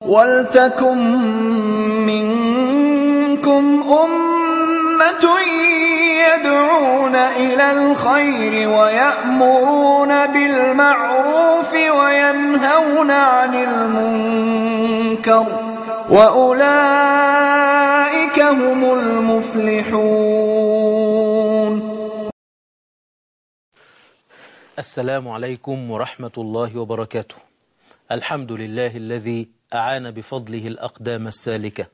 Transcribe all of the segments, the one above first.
وَلْتَكُن مِّنكُمْ أُمَّةٌ يَدْعُونَ إِلَى الْخَيْرِ وَيَأْمُرُونَ بِالْمَعْرُوفِ وَيَنْهَوْنَ عَنِ الْمُنكَرِ ۚ وَأُولَٰئِكَ هُمُ الْمُفْلِحُونَ السلام عليكم ورحمة الله وبركاته الحمد لله الذي أعان بفضله الأقدام السالكة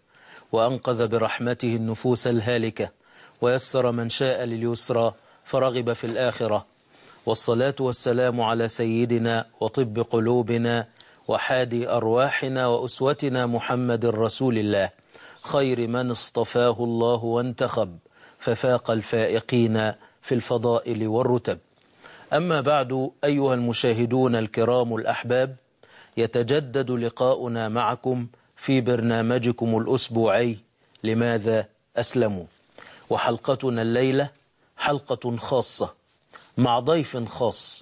وأنقذ برحمته النفوس الهالكة ويسر من شاء لليسرى فرغب في الآخرة والصلاة والسلام على سيدنا وطب قلوبنا وحادي أرواحنا وأسوتنا محمد رسول الله خير من اصطفاه الله وانتخب ففاق الفائقين في الفضائل والرتب أما بعد أيها المشاهدون الكرام الأحباب يتجدد لقاؤنا معكم في برنامجكم الأسبوعي لماذا أسلموا وحلقتنا الليلة حلقة خاصة مع ضيف خاص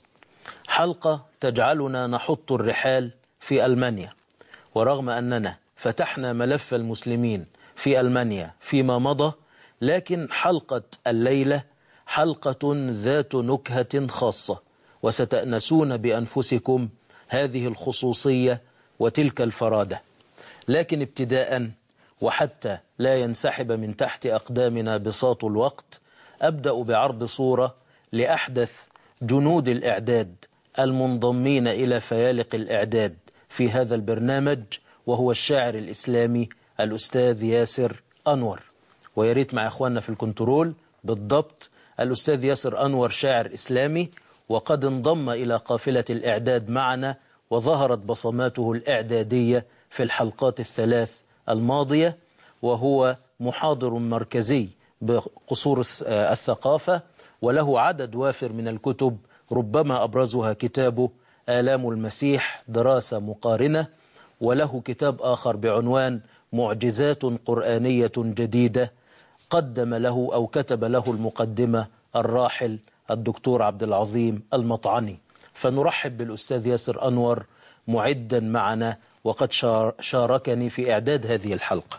حلقة تجعلنا نحط الرحال في ألمانيا ورغم أننا فتحنا ملف المسلمين في ألمانيا فيما مضى لكن حلقة الليلة حلقة ذات نكهة خاصة وستأنسون بأنفسكم هذه الخصوصية وتلك الفرادة لكن ابتداء وحتى لا ينسحب من تحت أقدامنا بساط الوقت أبدأ بعرض صورة لأحدث جنود الإعداد المنضمين إلى فيالق الإعداد في هذا البرنامج وهو الشاعر الإسلامي الأستاذ ياسر أنور ويريت مع إخواننا في الكنترول بالضبط الأستاذ ياسر أنور شاعر إسلامي وقد انضم إلى قافلة الإعداد معنا وظهرت بصماته الإعدادية في الحلقات الثلاث الماضية وهو محاضر مركزي بقصور الثقافة وله عدد وافر من الكتب ربما أبرزها كتابه آلام المسيح دراسة مقارنة وله كتاب آخر بعنوان معجزات قرآنية جديدة قدم له أو كتب له المقدمة الراحل الدكتور عبد العظيم المطعني فنرحب بالأستاذ ياسر أنور معدا معنا وقد شاركني في إعداد هذه الحلقة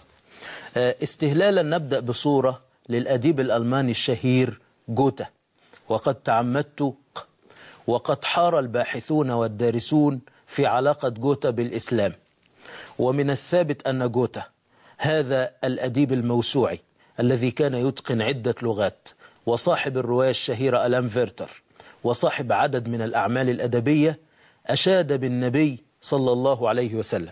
استهلالا نبدأ بصورة للأديب الألماني الشهير جوتا وقد تعمدت وقد حار الباحثون والدارسون في علاقة جوتا بالإسلام ومن الثابت أن جوتا هذا الأديب الموسوعي الذي كان يتقن عدة لغات وصاحب الرواية الشهيرة ألام فيرتر وصاحب عدد من الأعمال الأدبية أشاد بالنبي صلى الله عليه وسلم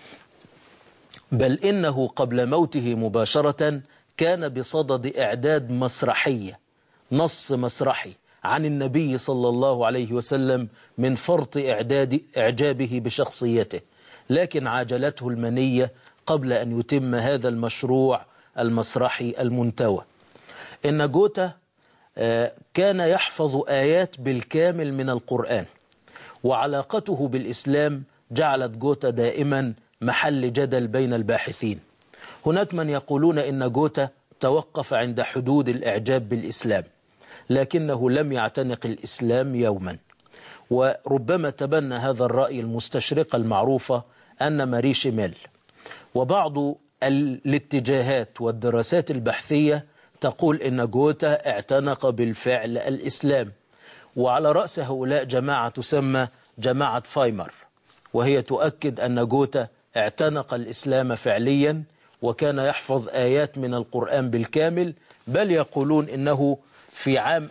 بل إنه قبل موته مباشرة كان بصدد إعداد مسرحية نص مسرحي عن النبي صلى الله عليه وسلم من فرط إعداد إعجابه بشخصيته لكن عاجلته المنية قبل أن يتم هذا المشروع المسرحي المنتوى إن جوتا كان يحفظ آيات بالكامل من القرآن وعلاقته بالإسلام جعلت جوتا دائما محل جدل بين الباحثين هناك من يقولون إن جوتا توقف عند حدود الإعجاب بالإسلام لكنه لم يعتنق الإسلام يوما وربما تبنى هذا الرأي المستشرقة المعروفة أن ماري شمال وبعض الاتجاهات والدراسات البحثية تقول إن جوتا اعتنق بالفعل الإسلام وعلى رأس هؤلاء جماعة تسمى جماعة فايمر وهي تؤكد أن جوتا اعتنق الإسلام فعليا وكان يحفظ آيات من القرآن بالكامل بل يقولون إنه في عام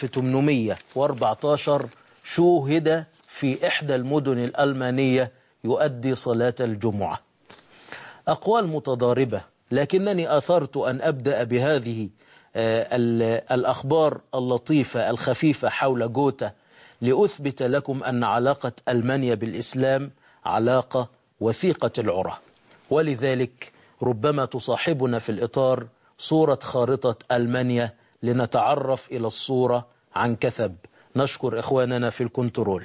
1814 شوهد في إحدى المدن الألمانية يؤدي صلاة الجمعة أقوال متضاربة لكنني أثرت أن أبدأ بهذه الأخبار اللطيفة الخفيفة حول جوتا لأثبت لكم أن علاقة ألمانيا بالإسلام علاقة وثيقة العرى ولذلك ربما تصاحبنا في الإطار صورة خارطة ألمانيا لنتعرف إلى الصورة عن كثب نشكر إخواننا في الكنترول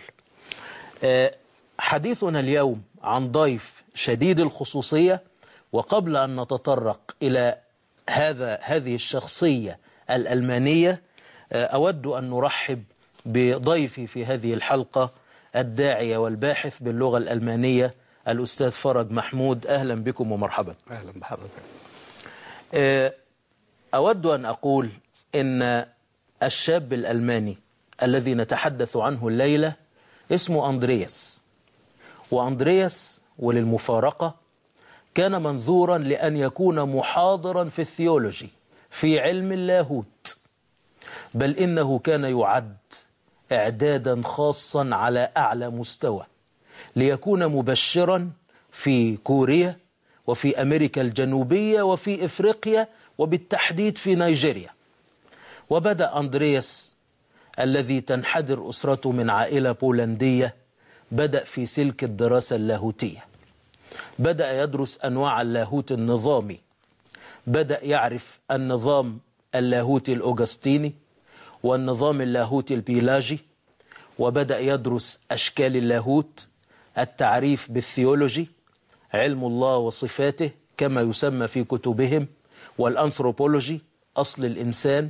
حديثنا اليوم عن ضيف شديد الخصوصية وقبل أن نتطرق إلى هذا هذه الشخصية الألمانية أود أن نرحب بضيفي في هذه الحلقة الداعية والباحث باللغة الألمانية الأستاذ فرج محمود أهلا بكم ومرحبا اهلا بحضرتك آه، أود أن أقول إن الشاب الألماني الذي نتحدث عنه الليلة اسمه أندرياس وأندرياس وللمفارقة كان منظورا لأن يكون محاضرا في الثيولوجي في علم اللاهوت بل إنه كان يعد إعدادا خاصا على أعلى مستوى ليكون مبشرا في كوريا وفي أمريكا الجنوبية وفي إفريقيا وبالتحديد في نيجيريا وبدأ أندرياس الذي تنحدر أسرته من عائلة بولندية بدأ في سلك الدراسة اللاهوتية بدأ يدرس أنواع اللاهوت النظامي بدأ يعرف النظام اللاهوتي الأوغسطيني والنظام اللاهوتي البيلاجي وبدأ يدرس أشكال اللاهوت التعريف بالثيولوجي علم الله وصفاته كما يسمى في كتبهم والأنثروبولوجي أصل الإنسان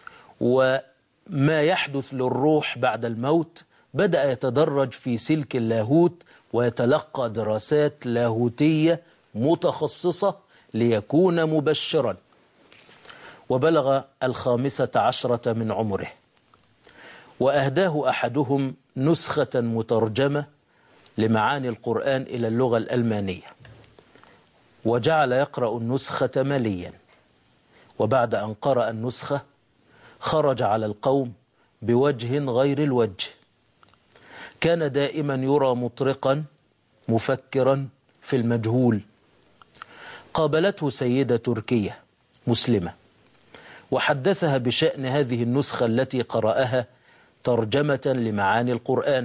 وما يحدث للروح بعد الموت بدأ يتدرج في سلك اللاهوت ويتلقى دراسات لاهوتية متخصصة ليكون مبشرا وبلغ الخامسة عشرة من عمره وأهداه أحدهم نسخة مترجمة لمعاني القرآن إلى اللغة الألمانية وجعل يقرأ النسخة مليا وبعد أن قرأ النسخة خرج على القوم بوجه غير الوجه كان دائما يرى مطرقا مفكرا في المجهول قابلته سيدة تركية مسلمة وحدثها بشأن هذه النسخة التي قرأها ترجمة لمعاني القرآن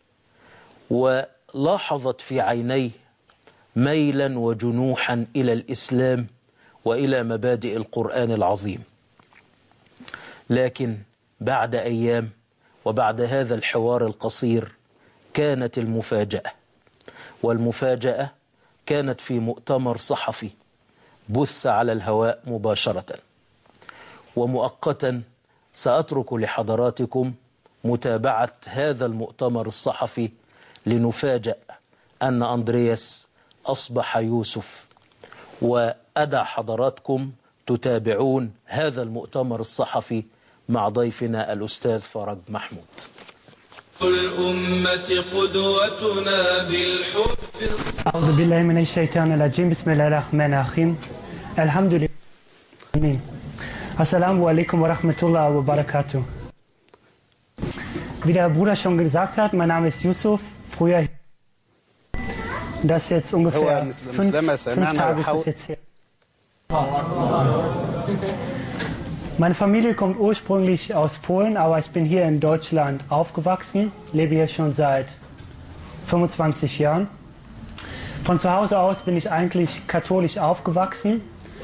ولاحظت في عينيه ميلا وجنوحا إلى الإسلام وإلى مبادئ القرآن العظيم لكن بعد أيام وبعد هذا الحوار القصير كانت المفاجأة والمفاجأة كانت في مؤتمر صحفي بث على الهواء مباشرة ومؤقتا سأترك لحضراتكم متابعة هذا المؤتمر الصحفي لنفاجأ أن أندرياس أصبح يوسف وأدع حضراتكم تتابعون هذا المؤتمر الصحفي مع ضيفنا الأستاذ فرج محمود الأمة قدوتنا بالحب أعوذ بالله من الشيطان الرجيم بسم الله الرحمن الرحيم الحمد لله آمين. Assalamu alaikum wa rahmatullahi wa barakatuh. Wie der Bruder schon gesagt hat, mein Name ist Yusuf. Früher das ist jetzt ungefähr هو مثل- fünf, مثلما fünf سمعنا Tage ist وحاول- das jetzt her. Meine Familie kommt ursprünglich aus Polen, aber ich bin hier in Deutschland aufgewachsen, lebe hier schon seit 25 Jahren. Von zu Hause aus bin ich eigentlich katholisch aufgewachsen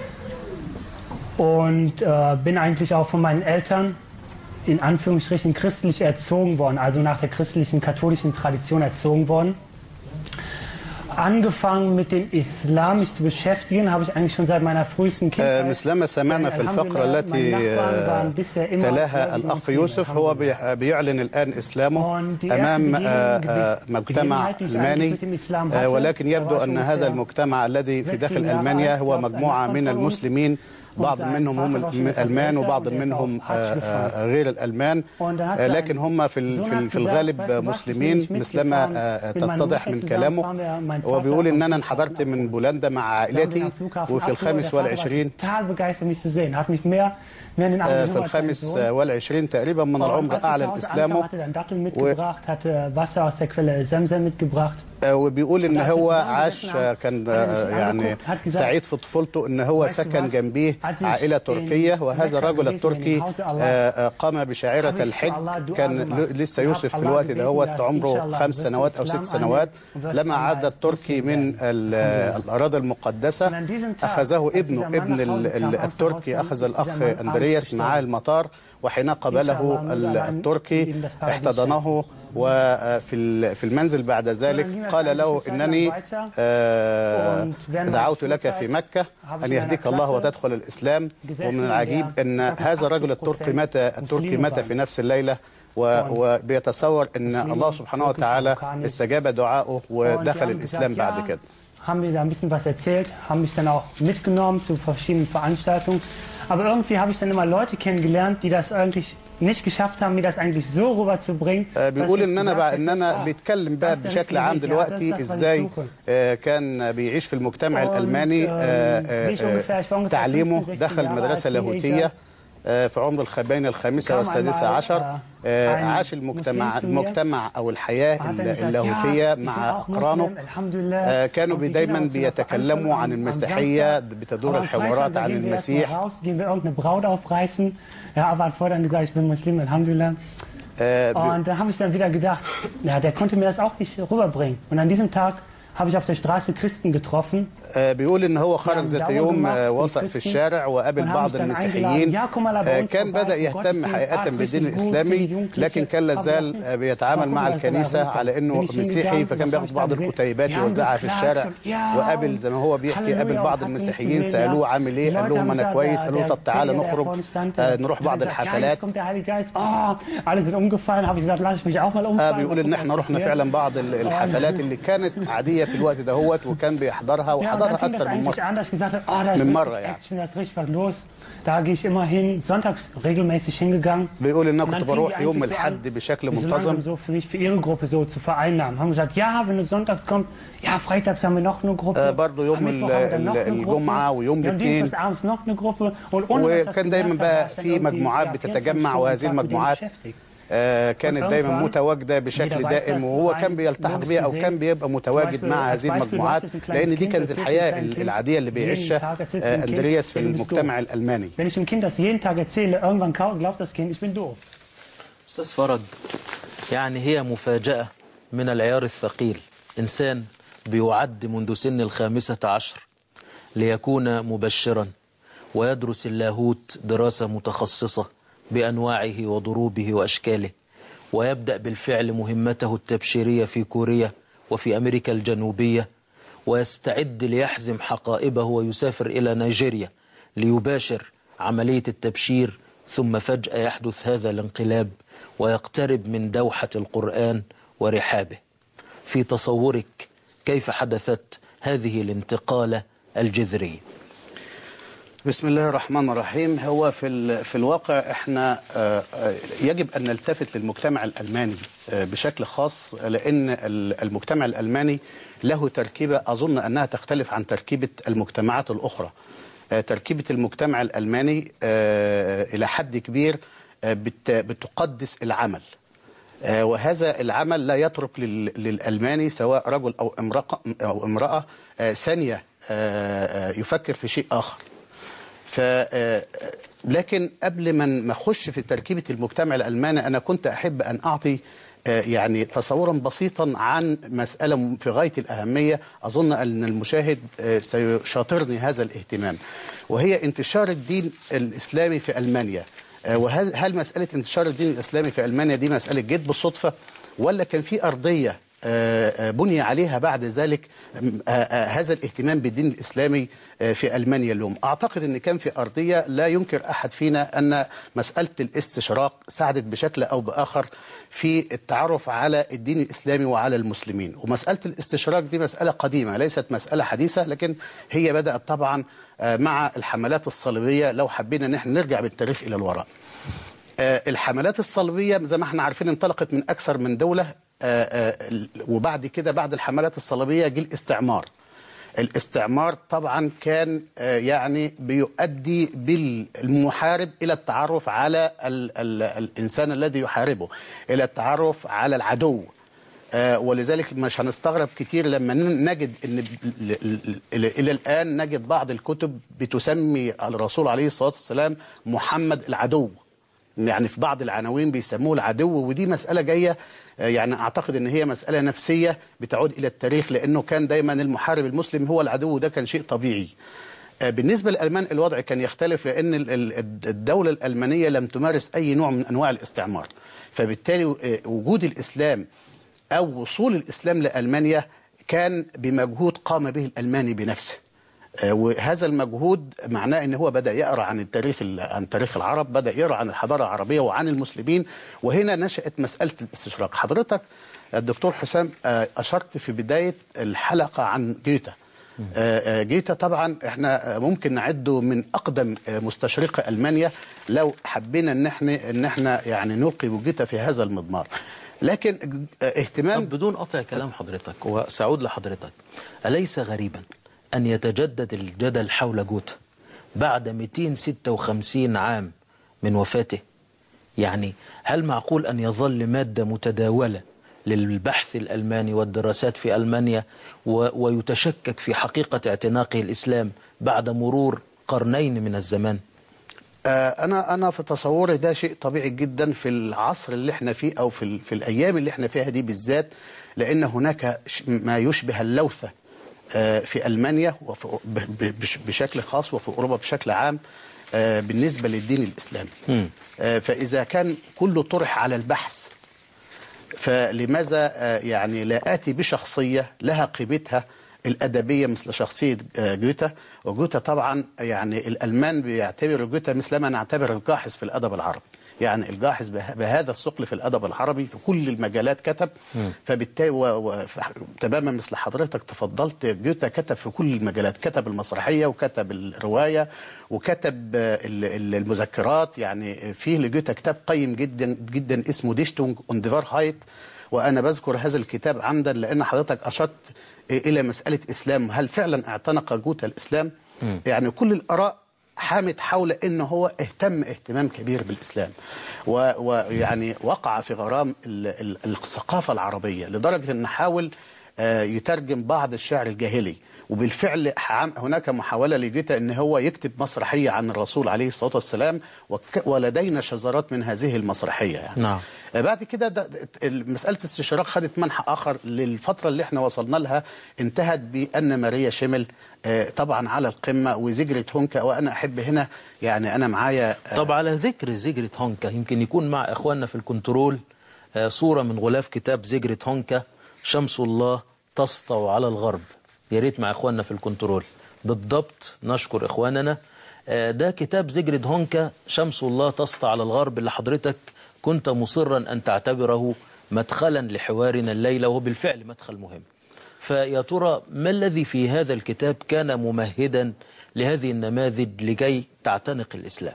und äh, bin eigentlich auch von meinen Eltern in Anführungsstrichen christlich erzogen worden, also nach der christlichen katholischen Tradition erzogen worden. Angefangen mit dem Islam mich zu beschäftigen, habe ich eigentlich schon seit meiner frühesten آه، Kindheit. مثلما سمعنا في الفقرة التي آه، تلاها الأخ يوسف هو بي- بيعلن الآن إسلامه أمام آه، آه، مجتمع ألماني آه، ولكن يبدو أن هذا المجتمع الذي في داخل ألمانيا هو مجموعة من المسلمين بعض منهم هم الألمان وبعض منهم آه، آه، غير الألمان آه، لكن هم في ال- في ال- في الغالب مسلمين مثلما آه، تتضح من كلامه وبيقول إن أنا انحدرت من بولندا مع عائلتي وفي الخامس والعشرين total begeistert mich zu sehen. Hat mich mehr, mehr in den آه، Augen في الخامس آه، والعشرين تقريبا من Und العمر als ich zu أعلن Hause ankam, إسلامه hatte er einen Dattel mitgebracht, hatte Wasser aus der Quelle Semsem mitgebracht. آه، وبيقول ان وده هو أساس عاش الإسلام. آه، كان أنا مش آه، يعني angeguckt, hat gesagt, سعيد في طفولته ان هو weißt du سكن was? جنبيه Als ich عائله in تركيه وهذا Mekka الرجل gewesen bin, التركي im Hause Allahs, آه، آه، قام بشعيره habe ich zu الحج Allah Dua كان gemacht. ل- لسه Ich يوسف habe في الوقت Allah ده هو gebeten, dass عمره inshallah خمس wirst du سنوات او ست Islam سنوات annehmen und wirst لما einmal عاد التركي Muslim من werden. ال- آه، الاراضي المقدسه Und an diesem Tag, اخذه als ابنه dieser Mann ابن nach ال- Hause kam ال- aus dem التركي Ausland, اخذ ist الاخ dieser Mann abends اندرياس معاه gestorben. المطار وحين قابله إن شاء الله ال- möge Allah التركي ihm das Paradies احتضنه وفي ال- في المنزل بعد ذلك dann ging das قال ein له bisschen Zeit انني lang weiter. آه، Und während دعوت meiner لك في Schulzeit مكة habe ich أن in يهديك einer الله Klasse وتدخل الإسلام gesessen, ومن العجيب der أن ca. هذا الرجل 80% التركي مات التركي Muslime مات waren. في نفس الليلة وبيتصور ان الله سبحانه وتعالى استجاب دعائه ودخل الاسلام بعد كده haben mir da ein bisschen was erzählt, haben mich dann auch mitgenommen zu verschiedenen Veranstaltungen. Aber irgendwie habe ich dann immer Leute kennengelernt, die das eigentlich nicht geschafft haben, mir das eigentlich so rüberzubringen. بيقول ان انا بقى ان انا بيتكلم بقى بشكل عام دلوقتي ازاي كان بيعيش في المجتمع الالماني تعليمه دخل مدرسه لاهوتيه في عمر بين الخامسة والسادسة عشر عاش المجتمع المجتمع أو الحياة اللاهوتية مع أقرانه كانوا دايما بيتكلموا عن المسيحية بتدور الحوارات عن المسيح Ja, aber hat vorher dann gesagt, ich bin Muslim, Alhamdulillah. Äh, und da habe ich dann wieder gedacht, ja, der konnte mir das auch nicht rüberbringen. Und an diesem Tag habe ich auf der Straße Christen getroffen. بيقول ان هو خرج ذات يوم وثق في الشارع وقابل بعض المسيحيين كان بدا يهتم حقيقه بالدين الاسلامي لكن كان لازال بيتعامل مع الكنيسه على انه مسيحي فكان بياخد بعض الكتيبات يوزعها في الشارع وقابل زي ما هو بيحكي قابل بعض المسيحيين سالوه عامل ايه قال لهم انا كويس قالوا طب تعالى نخرج نروح بعض الحفلات بيقول ان احنا رحنا فعلا بعض الحفلات اللي كانت عاديه في الوقت دهوت وكان بيحضرها وحضرها اكتر من مره anders gesagt hat, oh, da ist من مره يعني Action, da ist richtig was los. Da gehe ich immer hin, sonntags regelmäßig hingegangen. بيقول ان انا كنت بروح يوم الاحد بشكل منتظم so für mich für ihre Gruppe so zu vereinnahmen. Haben gesagt, ja, wenn es sonntags kommt, ja, freitags haben wir noch eine Gruppe. برضه يوم الجمعه ويوم الاثنين abends noch eine Gruppe und وكان دايما بقى في مجموعات بتتجمع وهذه المجموعات كانت دايما متواجده بشكل دائم وهو كان بيلتحق بيها او كان بيبقى متواجد مع هذه المجموعات لان دي كانت الحياه العاديه اللي بيعيشها اندرياس في المجتمع الالماني. Wenn ich dem Kind das jeden Tag erzähle, irgendwann glaubt das Kind, ich bin doof. استاذ فرج يعني هي مفاجاه من العيار الثقيل انسان بيعد منذ سن الخامسه عشر ليكون مبشرا ويدرس اللاهوت دراسه متخصصه بأنواعه وضروبه وأشكاله ويبدأ بالفعل مهمته التبشيرية في كوريا وفي أمريكا الجنوبية ويستعد ليحزم حقائبه ويسافر إلى نيجيريا ليباشر عملية التبشير ثم فجأة يحدث هذا الانقلاب ويقترب من دوحة القرآن ورحابه في تصورك كيف حدثت هذه الانتقالة الجذرية بسم الله الرحمن الرحيم هو في في الواقع احنا يجب ان نلتفت للمجتمع الالماني بشكل خاص لان المجتمع الالماني له تركيبه اظن انها تختلف عن تركيبه المجتمعات الاخرى تركيبه المجتمع الالماني الى حد كبير بتقدس العمل وهذا العمل لا يترك للالماني سواء رجل او امراه او امراه ثانيه يفكر في شيء اخر ف لكن قبل ما اخش في تركيبه المجتمع الالماني انا كنت احب ان اعطي يعني تصورا بسيطا عن مساله في غايه الاهميه اظن ان المشاهد سيشاطرني هذا الاهتمام وهي انتشار الدين الاسلامي في المانيا وهل هل مساله انتشار الدين الاسلامي في المانيا دي مساله جد بالصدفه ولا كان في ارضيه بني عليها بعد ذلك هذا الاهتمام بالدين الإسلامي في ألمانيا اليوم أعتقد أن كان في أرضية لا ينكر أحد فينا أن مسألة الاستشراق ساعدت بشكل أو بآخر في التعرف على الدين الإسلامي وعلى المسلمين ومسألة الاستشراق دي مسألة قديمة ليست مسألة حديثة لكن هي بدأت طبعا مع الحملات الصليبية لو حبينا ان احنا نرجع بالتاريخ إلى الوراء الحملات الصليبية زي ما احنا عارفين انطلقت من أكثر من دولة وبعد كده بعد الحملات الصليبية جه الاستعمار الاستعمار طبعا كان يعني بيؤدي بالمحارب إلى التعرف على ال ال الإنسان الذي يحاربه إلى التعرف على العدو ولذلك مش هنستغرب كتير لما نجد ان الى الان نجد بعض الكتب بتسمي الرسول عليه الصلاه والسلام محمد العدو يعني في بعض العناوين بيسموه العدو ودي مسألة جاية يعني أعتقد أن هي مسألة نفسية بتعود إلى التاريخ لأنه كان دايما المحارب المسلم هو العدو ده كان شيء طبيعي بالنسبة للألمان الوضع كان يختلف لأن الدولة الألمانية لم تمارس أي نوع من أنواع الاستعمار فبالتالي وجود الإسلام أو وصول الإسلام لألمانيا كان بمجهود قام به الألماني بنفسه وهذا المجهود معناه ان هو بدا يقرا عن التاريخ عن تاريخ العرب بدا يقرا عن الحضاره العربيه وعن المسلمين وهنا نشات مساله الاستشراق حضرتك الدكتور حسام اشرت في بدايه الحلقه عن جيتا جيتا طبعا احنا ممكن نعده من اقدم مستشرقي المانيا لو حبينا ان احنا ان احنا يعني نلقي بجيتا في هذا المضمار لكن اهتمام طب بدون قطع كلام حضرتك وسأعود لحضرتك أليس غريبا أن يتجدد الجدل حول جوتا بعد 256 عام من وفاته يعني هل معقول أن يظل مادة متداولة للبحث الألماني والدراسات في ألمانيا ويتشكك في حقيقة اعتناقه الإسلام بعد مرور قرنين من الزمان انا انا في تصوري ده شيء طبيعي جدا في العصر اللي احنا فيه او في في الايام اللي احنا فيها دي بالذات لان هناك ما يشبه اللوثه في المانيا بشكل خاص وفي اوروبا بشكل عام بالنسبه للدين الاسلامي فاذا كان كله طرح على البحث فلماذا يعني لا اتي بشخصيه لها قيمتها الأدبية مثل شخصية جوتا وجوتا طبعا يعني الألمان بيعتبروا جوتا مثل ما نعتبر الجاحظ في الأدب العربي يعني الجاحظ بهذا الثقل في الأدب العربي في كل المجالات كتب فبالتالي و... و... تماما مثل حضرتك تفضلت جوتا كتب في كل المجالات كتب المسرحية وكتب الرواية وكتب المذكرات يعني فيه لجوتا كتاب قيم جدا جدا اسمه ديشتونج اون ديفار هايت وأنا بذكر هذا الكتاب عمدا لأن حضرتك أشرت إلى مسألة إسلام هل فعلا اعتنق جوتا الإسلام م. يعني كل الآراء حامت حول أنه هو اهتم اهتمام كبير بالإسلام ويعني وقع في غرام ال ال الثقافة العربية لدرجة أن حاول يترجم بعض الشعر الجاهلي وبالفعل هناك محاولة لجيتا أن هو يكتب مسرحية عن الرسول عليه الصلاة والسلام ولدينا شذرات من هذه المسرحية يعني. نعم. بعد كده مسألة الاستشراق خدت منحى آخر للفترة اللي احنا وصلنا لها انتهت بأن ماريا شمل طبعا على القمة وزجرت هونكا وأنا أحب هنا يعني أنا معايا طب على ذكر زجرة هونكا يمكن يكون مع إخواننا في الكنترول صورة من غلاف كتاب زجرة هونكا شمس الله تسطع على الغرب يا ريت مع إخواننا في الكنترول بالضبط نشكر إخواننا ده كتاب زجرة هونكا شمس الله تسطع على الغرب اللي حضرتك كنت مصرا أن تعتبره مدخلا لحوارنا الليلة وهو بالفعل مدخل مهم فيا ترى ما الذي في هذا الكتاب كان ممهدا لهذه النماذج لكي تعتنق الإسلام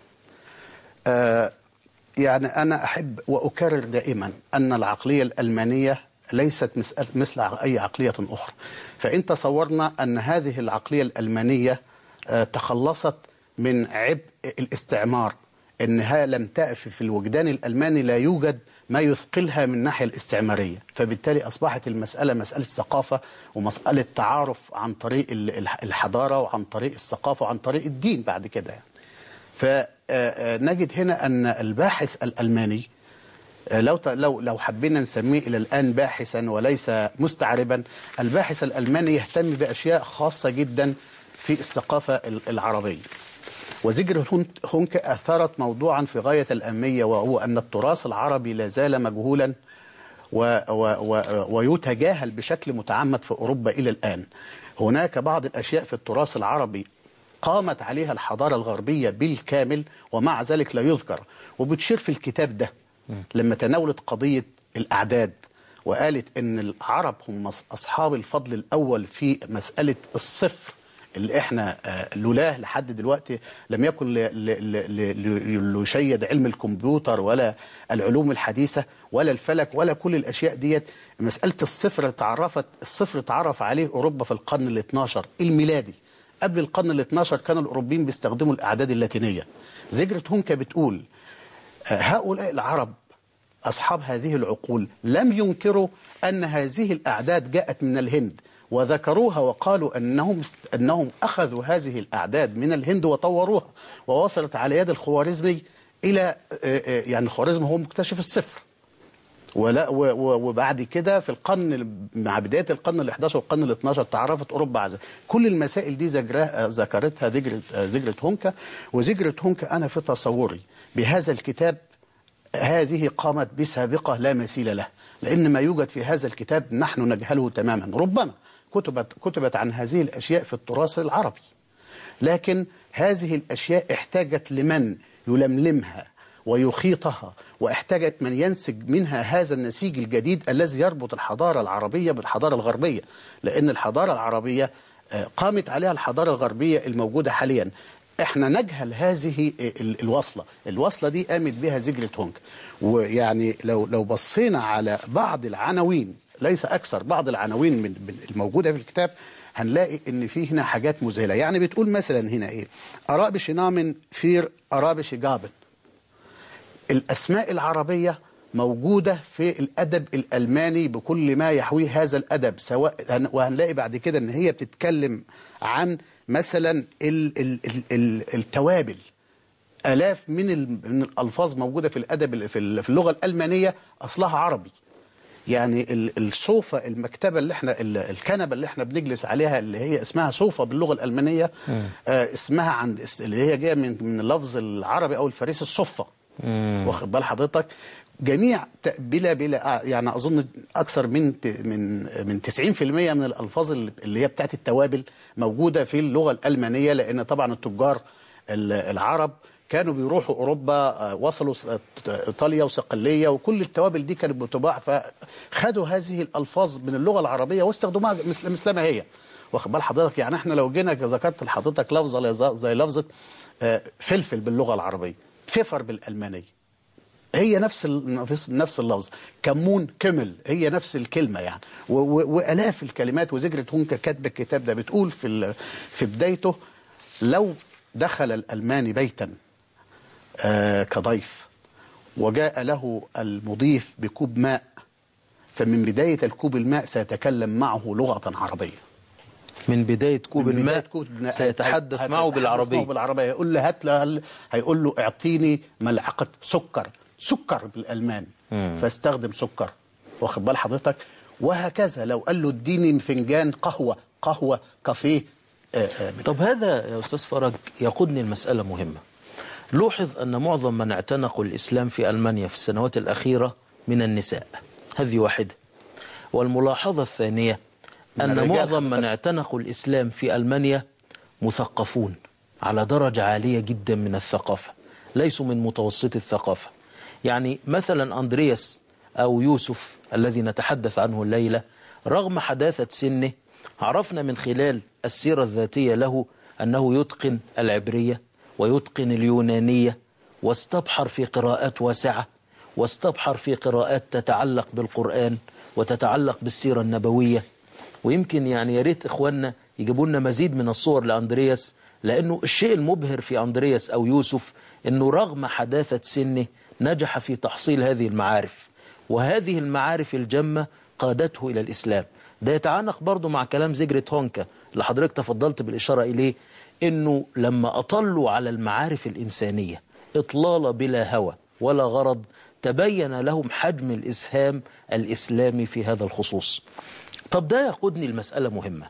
آه يعني أنا أحب وأكرر دائما أن العقلية الألمانية ليست مثل أي عقلية أخرى فإن تصورنا أن هذه العقلية الألمانية آه تخلصت من عبء الاستعمار انها لم تأف في الوجدان الألماني لا يوجد ما يثقلها من الناحية الاستعمارية فبالتالي أصبحت المسألة مسألة ثقافة ومسألة تعارف عن طريق الحضارة وعن طريق الثقافة وعن طريق الدين بعد كده يعني. فنجد هنا أن الباحث الألماني لو لو لو حبينا نسميه الى الان باحثا وليس مستعربا الباحث الالماني يهتم باشياء خاصه جدا في الثقافه العربيه وزجر هونك أثارت موضوعا في غاية الأهمية وهو أن التراث العربي لا زال مجهولا و و و ويتجاهل بشكل متعمد في أوروبا إلى الآن هناك بعض الأشياء في التراث العربي قامت عليها الحضارة الغربية بالكامل ومع ذلك لا يذكر وبتشير في الكتاب ده لما تناولت قضية الأعداد وقالت أن العرب هم أصحاب الفضل الأول في مسألة الصفر اللي احنا لولاه لحد دلوقتي لم يكن ليشيد علم الكمبيوتر ولا العلوم الحديثة ولا الفلك ولا كل الأشياء ديت مسألة الصفر تعرفت الصفر تعرف عليه أوروبا في القرن ال 12 الميلادي قبل القرن ال 12 كانوا الأوروبيين بيستخدموا الأعداد اللاتينية زجرة هونكا بتقول هؤلاء العرب أصحاب هذه العقول لم ينكروا أن هذه الأعداد جاءت من الهند وذكروها وقالوا أنهم, أنهم أخذوا هذه الأعداد من الهند وطوروها ووصلت على يد الخوارزمي إلى يعني الخوارزمي هو مكتشف الصفر ولا وبعد كده في القرن مع بدايه القرن ال 11 والقرن ال 12 تعرفت اوروبا على كل المسائل دي ذكرتها زجرة زجرة هونكا وزجرة هونكا انا في تصوري بهذا الكتاب هذه قامت بسابقه لا مثيل له لان ما يوجد في هذا الكتاب نحن نجهله تماما ربما كتبت كتبت عن هذه الاشياء في التراث العربي لكن هذه الأشياء احتاجت لمن يلملمها ويخيطها واحتاجت من ينسج منها هذا النسيج الجديد الذي يربط الحضارة العربية بالحضارة الغربية لأن الحضارة العربية قامت عليها الحضارة الغربية الموجودة حاليا احنا نجهل هذه الوصلة الوصلة دي قامت بها زجرة هونج ويعني لو لو بصينا على بعض العناوين ليس أكثر بعض العناوين من الموجودة في الكتاب هنلاقي ان في هنا حاجات مذهله يعني بتقول مثلا هنا ايه ارابش نامن فير ارابش جابن الاسماء العربيه موجوده في الادب الالماني بكل ما يحويه هذا الادب سواء وهنلاقي بعد كده ان هي بتتكلم عن مثلا ال ال ال ال التوابل الاف من من الالفاظ موجوده في الادب في اللغه الالمانيه اصلها عربي يعني الصوفة المكتبة اللي احنا الكنبة اللي احنا بنجلس عليها اللي هي اسمها صوفة باللغة الألمانية آه اسمها عند اللي هي جاية من من اللفظ العربي أو الفارسي الصفة واخد بال حضرتك جميع بلا بلا يعني أظن أكثر من من من 90% من الألفاظ اللي هي بتاعت التوابل موجودة في اللغة الألمانية لأن طبعا التجار العرب كانوا بيروحوا أوروبا وصلوا إيطاليا وصقلية وكل التوابل دي كانت بتباع فخدوا هذه الألفاظ من اللغة العربية واستخدموها مثل مثل ما هي واخد بال حضرتك يعني احنا لو جينا ذكرت لحضرتك لفظة زي لفظة فلفل باللغة العربية فيفر بالألمانية هي نفس نفس اللفظ كمون كمل هي نفس الكلمه يعني والاف الكلمات وزجرة هونكا كاتبه الكتاب ده بتقول في في بدايته لو دخل الالماني بيتا آه كضيف وجاء له المضيف بكوب ماء فمن بداية الكوب الماء سيتكلم معه لغة عربية من بداية كوب من الماء بداية كوب الماء سيتحدث هت- معه هتحدث بالعربية معه بالعربية يقول له هات له هيقول له اعطيني ملعقة سكر سكر بالألماني فاستخدم سكر واخد بال حضرتك وهكذا لو قال له اديني فنجان قهوة قهوة كافيه آه، آه، طب هذا يا أستاذ فرج يقودني المسألة مهمة لوحظ أن معظم من اعتنقوا الإسلام في ألمانيا في السنوات الأخيرة من النساء هذه واحدة والملاحظة الثانية من أن الرجال معظم من حضرتك. اعتنقوا الإسلام في ألمانيا مثقفون على درجة عالية جدا من الثقافة ليسوا من متوسط الثقافة يعني مثلا أندرياس أو يوسف الذي نتحدث عنه الليلة رغم حداثة سنه عرفنا من خلال السيرة الذاتية له أنه يتقن العبرية ويتقن اليونانية واستبحر في قراءات واسعة واستبحر في قراءات تتعلق بالقرآن وتتعلق بالسيرة النبوية ويمكن يعني يا ريت إخواننا يجيبوا لنا مزيد من الصور لأندرياس لأنه الشيء المبهر في أندرياس أو يوسف أنه رغم حداثة سنه نجح في تحصيل هذه المعارف وهذه المعارف الجمة قادته إلى الإسلام ده يتعانق برضه مع كلام زجرة هونكا اللي حضرتك تفضلت بالإشارة إليه أنه لما أطلوا على المعارف الإنسانية إطلالة بلا هوى ولا غرض تبين لهم حجم الإسهام الإسلامي في هذا الخصوص طب ده يقودني لمسألة مهمة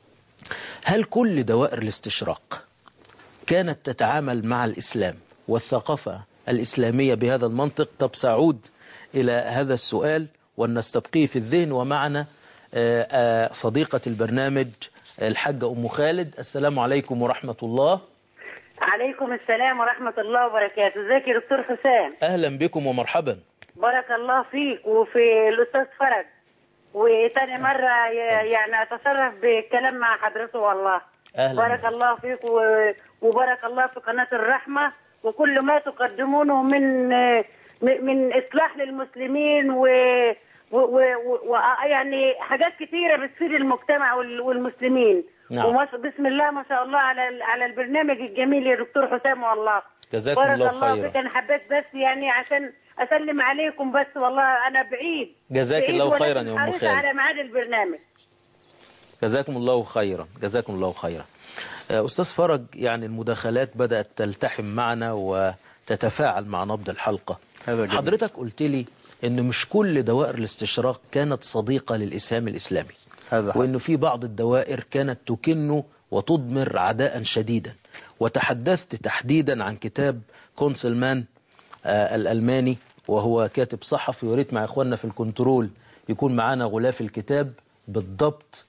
هل كل دوائر الاستشراق كانت تتعامل مع الإسلام والثقافة الإسلامية بهذا المنطق طب سأعود إلى هذا السؤال ونستبقيه في الذهن ومعنا آه، آه، صديقة البرنامج الحاجة أم خالد السلام عليكم ورحمة الله عليكم السلام ورحمة الله وبركاته ازيك يا دكتور حسام أهلا بكم ومرحبا بارك الله فيك وفي الأستاذ فرج وتاني مرة ي- يعني أتشرف بالكلام مع حضرته والله أهلا. بارك الله فيك و- وبارك الله في قناة الرحمة وكل ما تقدمونه من من من إصلاح للمسلمين و و و و يعني حاجات كثيرة بتفيد المجتمع وال- والمسلمين نعم. وما شاء- بسم الله ما شاء الله على ال- على البرنامج الجميل يا دكتور حسام والله جزاكم بارك الله الله خيرا. فيك انا حبيت بس يعني عشان اسلم عليكم بس والله انا بعيد جزاك بعيد الله ولكن خيرا يا أم حريصة خالد. على ميعاد البرنامج جزاكم الله خيرا جزاكم الله خيرا آه، أستاذ فرج يعني المداخلات بدأت تلتحم معنا وتتفاعل مع نبض الحلقة هذا جميل. حضرتك قلت لي أن مش كل دوائر الاستشراق كانت صديقة للإسلام الإسلامي هذا حق. وأنه في بعض الدوائر كانت تكن وتضمر عداء شديدا وتحدثت تحديدا عن كتاب كونسلمان آه، الألماني وهو كاتب صحفي وريت مع إخواننا في الكنترول يكون معانا غلاف الكتاب بالضبط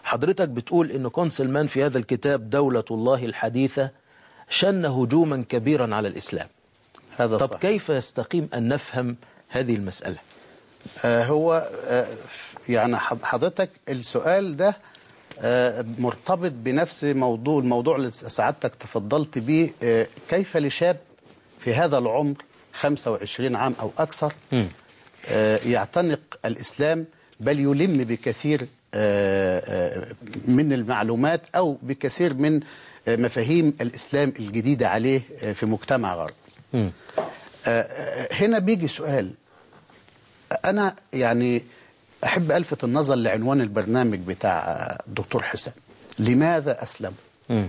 حضرتك بتقول ان كونسلمان في هذا الكتاب دولة الله الحديثة شن هجوما كبيرا على الإسلام هذا طب صح. كيف يستقيم أن نفهم هذه المسألة آه هو آه يعني حض- حضرتك السؤال ده آه مرتبط بنفس موضوع الموضوع اللي سعادتك تفضلت به آه كيف لشاب في هذا العمر 25 عام أو أكثر آه يعتنق الإسلام بل يلم بكثير آه، آه، من المعلومات أو بكثير من آه، مفاهيم الإسلام الجديدة عليه آه، في مجتمع غربي آه، آه، هنا بيجي سؤال أنا يعني أحب ألفت النظر لعنوان البرنامج بتاع الدكتور حسام لماذا أسلم مم.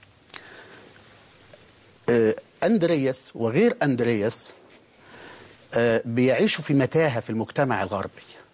آه، أندرياس وغير أندرياس آه، بيعيشوا في متاهة في المجتمع الغربي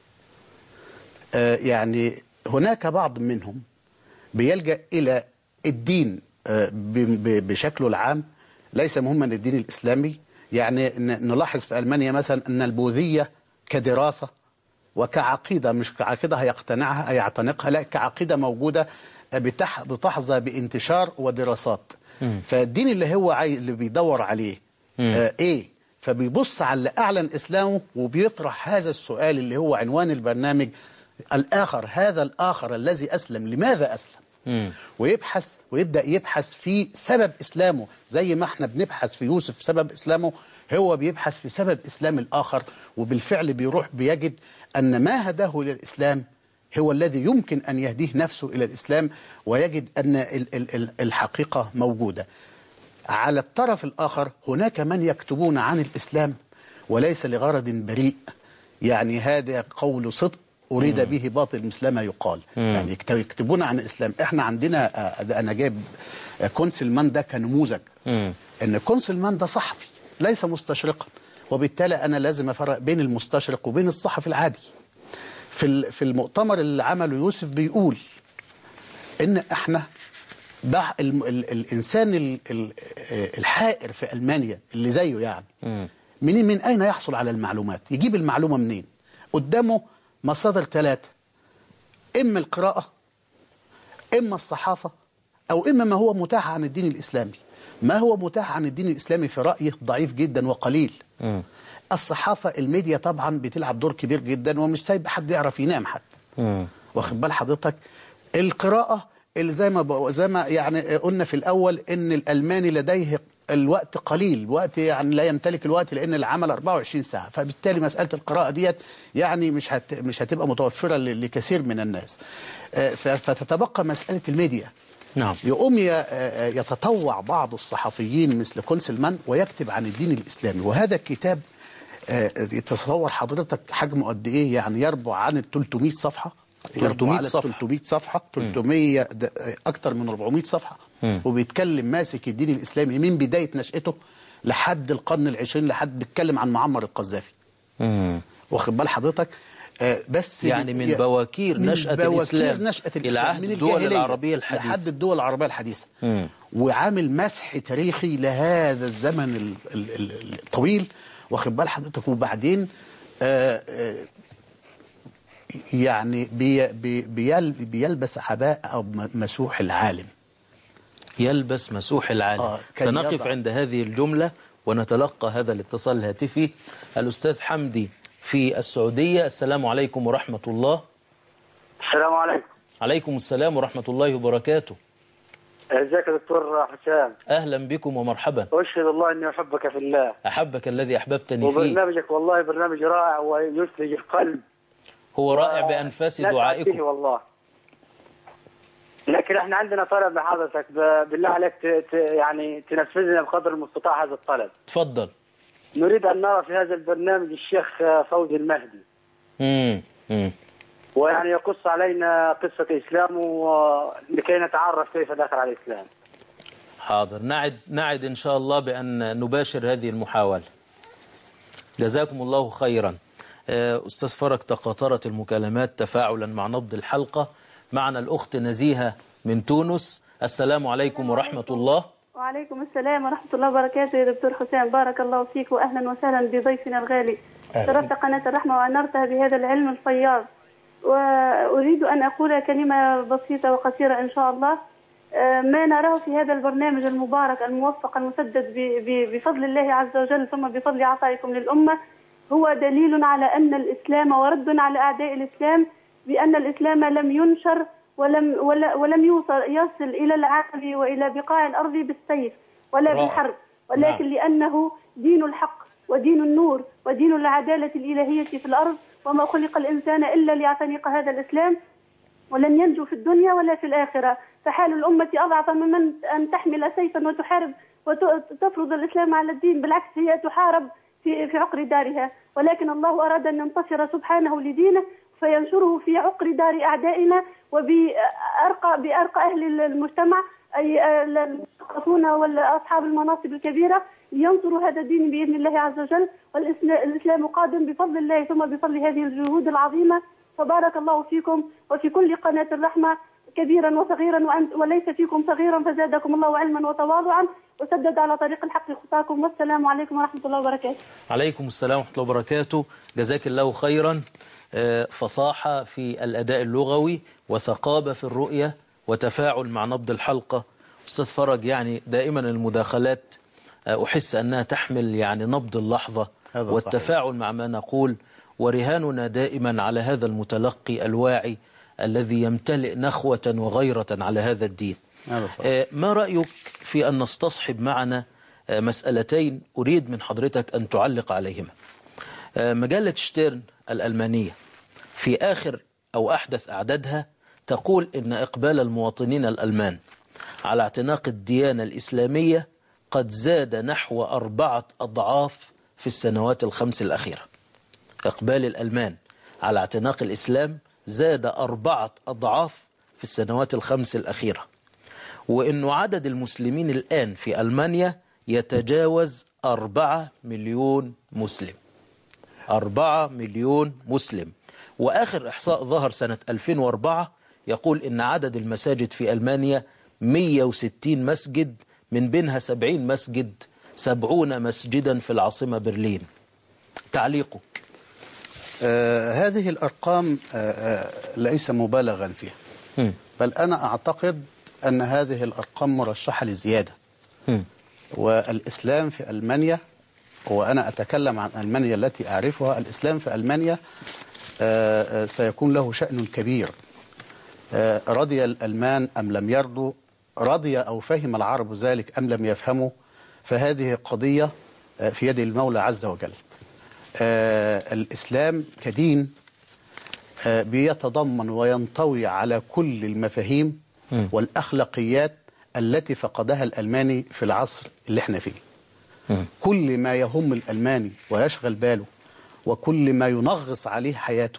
آه، يعني هناك بعض منهم بيلجأ إلى الدين آه، ب- ب- بشكله العام ليس مهما الدين الإسلامي يعني ن- نلاحظ في ألمانيا مثلا أن البوذية كدراسة وكعقيدة مش كعقيدة هيقتنعها هيعتنقها لا كعقيدة موجودة بتح بتحظى بانتشار ودراسات فالدين اللي هو عاي... اللي بيدور عليه آه ايه فبيبص على اللي اعلن اسلامه وبيطرح هذا السؤال اللي هو عنوان البرنامج الاخر هذا الاخر الذي اسلم لماذا اسلم ويبحث ويبدا يبحث في سبب اسلامه زي ما احنا بنبحث في يوسف سبب اسلامه هو بيبحث في سبب اسلام الاخر وبالفعل بيروح بيجد ان ما هداه الى الاسلام هو الذي يمكن ان يهديه نفسه الى الاسلام ويجد ان ال- ال- ال- الحقيقه موجوده. على الطرف الاخر هناك من يكتبون عن الاسلام وليس لغرض بريء يعني هذا قول صدق أريد به باطل مثل ما يقال يعني يكت- يكتبون عن الإسلام إحنا عندنا آه، ده أنا جايب آه، كونسلمان ده كنموذج إن كونسلمان ده صحفي ليس مستشرقا وبالتالي أنا لازم أفرق بين المستشرق وبين الصحفي العادي في ال- في المؤتمر اللي عمله يوسف بيقول ان احنا بع ال ال الانسان ال ال الحائر في المانيا اللي زيه يعني من من اين يحصل على المعلومات يجيب المعلومه منين قدامه مصادر ثلاثه اما القراءه اما الصحافه او اما ما هو متاح عن الدين الاسلامي ما هو متاح عن الدين الاسلامي في رايي ضعيف جدا وقليل الصحافه الميديا طبعا بتلعب دور كبير جدا ومش سايب حد يعرف ينام حتى واخد بال حضرتك القراءة اللي زي ما بق- زي ما يعني قلنا في الأول إن الألماني لديه الوقت قليل وقت يعني لا يمتلك الوقت لأن العمل 24 ساعة فبالتالي مسألة القراءة ديت يعني مش هت مش هتبقى متوفرة ل- لكثير من الناس آه، ف- فتتبقى مسألة الميديا نعم يقوم ي- آه، يتطوع بعض الصحفيين مثل كونسلمان ويكتب عن الدين الإسلامي وهذا الكتاب آه، يتصور حضرتك حجمه قد إيه يعني يربع عن ال 300 صفحة يربع 300 على صفحة. 300 صفحة 300 د- أكتر من 400 صفحة وبيتكلم ماسك الدين الإسلامي من بداية نشأته لحد القرن العشرين لحد بيتكلم عن معمر القذافي مم. واخد بال حضرتك آه، بس يعني من ي- بواكير من نشأة بواكير الإسلام نشأة إلى الإسلام عهد من الدول الجاهلية العربية الحديثة. لحد الدول العربية الحديثة مم. وعامل مسح تاريخي لهذا الزمن ال- ال- ال- الطويل واخد بال حضرتك وبعدين آه، آه، يعني بي بي بيل بيلبس عباءة أو م- مسوح العالم يلبس مسوح العالم آه، كي سنقف يضع- عند هذه الجملة ونتلقى هذا الاتصال الهاتفي الأستاذ حمدي في السعودية السلام عليكم ورحمة الله السلام عليكم عليكم السلام ورحمة الله وبركاته ازيك يا دكتور حسام أهلا بكم ومرحبا اشهد الله اني احبك في الله أحبك الذي أحببتني فيه وبرنامجك والله برنامج رائع ويثلج القلب هو رائع بأنفاس نسعد به دعائكم والله لكن احنا عندنا طلب لحضرتك ب- بالله عليك ت... ت... يعني تنفذنا بقدر المستطاع هذا الطلب تفضل نريد ان نرى في هذا البرنامج الشيخ فوزي المهدي مم. مم. ويعني يقص علينا قصة إسلامه لكي نتعرف كيف دخل على الإسلام حاضر نعد نعد إن شاء الله بأن نباشر هذه المحاولة جزاكم الله خيرا آه، أستاذ فرج تقاطرت المكالمات تفاعلا مع نبض الحلقة معنا الأخت نزيهة من تونس السلام عليكم ورحمة الله وعليكم السلام ورحمة الله وبركاته يا دكتور حسام بارك الله فيك وأهلا وسهلا بضيفنا الغالي أهلاً. شرفت قناة الرحمة وأنرتها بهذا العلم الفياض وأريد أن أقول كلمة بسيطة وقصيرة إن شاء الله آه، ما نراه في هذا البرنامج المبارك الموفق المسدد بفضل الله عز وجل ثم بفضل عطائكم للأمة هو دليل على أن الإسلام ورد على أعداء الإسلام بأن الإسلام لم ينشر ولم ولم يوصل يصل إلى العالم وإلى بقاع الأرض بالسيف ولا بالحرب ولكن نعم. لأنه دين الحق ودين النور ودين العدالة الإلهية في الأرض وما خلق الإنسان إلا ليعتنق هذا الإسلام ولن ينجو في الدنيا ولا في الآخرة فحال الأمة أضعف من أن تحمل سيفا وتحارب وتفرض الإسلام على الدين بالعكس هي تحارب في في عقر دارها ولكن الله أراد أن ينتصر سبحانه لدينه فينشره في عقر دار أعدائنا وبأرقى بأرقى أهل المجتمع أي المثقفون وأصحاب المناصب الكبيرة لينصروا هذا الدين بإذن الله عز وجل والإسلام قادم بفضل الله ثم بفضل هذه الجهود العظيمة فبارك الله فيكم وفي كل قناة الرحمة كبيرا وصغيرا وليس فيكم صغيرا فزادكم الله علما وتواضعا وسدد على طريق الحق خطاكم والسلام عليكم ورحمة الله وبركاته عليكم السلام ورحمة الله وبركاته جزاك الله خيرا آه، فصاحة في الأداء اللغوي وثقابة في الرؤية وتفاعل مع نبض الحلقة أستاذ فرج يعني دائما المداخلات آه، أحس أنها تحمل يعني نبض اللحظة والتفاعل صحيح. مع ما نقول ورهاننا دائما على هذا المتلقي الواعي الذي يمتلئ نخوة وغيرة على هذا الدين آه، ما رأيك في أن نستصحب معنا آه، مسألتين أريد من حضرتك أن تعلق عليهما مجلة شتيرن الألمانية في آخر أو أحدث أعدادها تقول إن إقبال المواطنين الألمان على اعتناق الديانة الإسلامية قد زاد نحو أربعة أضعاف في السنوات الخمس الأخيرة إقبال الألمان على اعتناق الإسلام زاد أربعة أضعاف في السنوات الخمس الأخيرة وإنه عدد المسلمين الآن في ألمانيا يتجاوز أربعة مليون مسلم أربعة مليون مسلم وآخر إحصاء ظهر سنة 2004 يقول إن عدد المساجد في ألمانيا 160 مسجد من بينها 70 مسجد 70 مسجدا في العاصمة برلين تعليقك آه هذه الأرقام آه آه ليس مبالغا فيها م. بل أنا أعتقد أن هذه الأرقام مرشحة للزيادة م. والإسلام في ألمانيا وأنا أتكلم عن ألمانيا التي أعرفها الإسلام في ألمانيا آه، آه، سيكون له شأن كبير آه، رضي الألمان أم لم يرضوا رضي أو فهم العرب ذلك أم لم يفهموا فهذه قضية في يد المولى عز وجل الإسلام كدين بيتضمن وينطوي على كل المفاهيم والأخلاقيات التي فقدها الألماني في العصر اللي احنا فيه كل ما يهم الألماني ويشغل باله وكل ما ينغص عليه حياته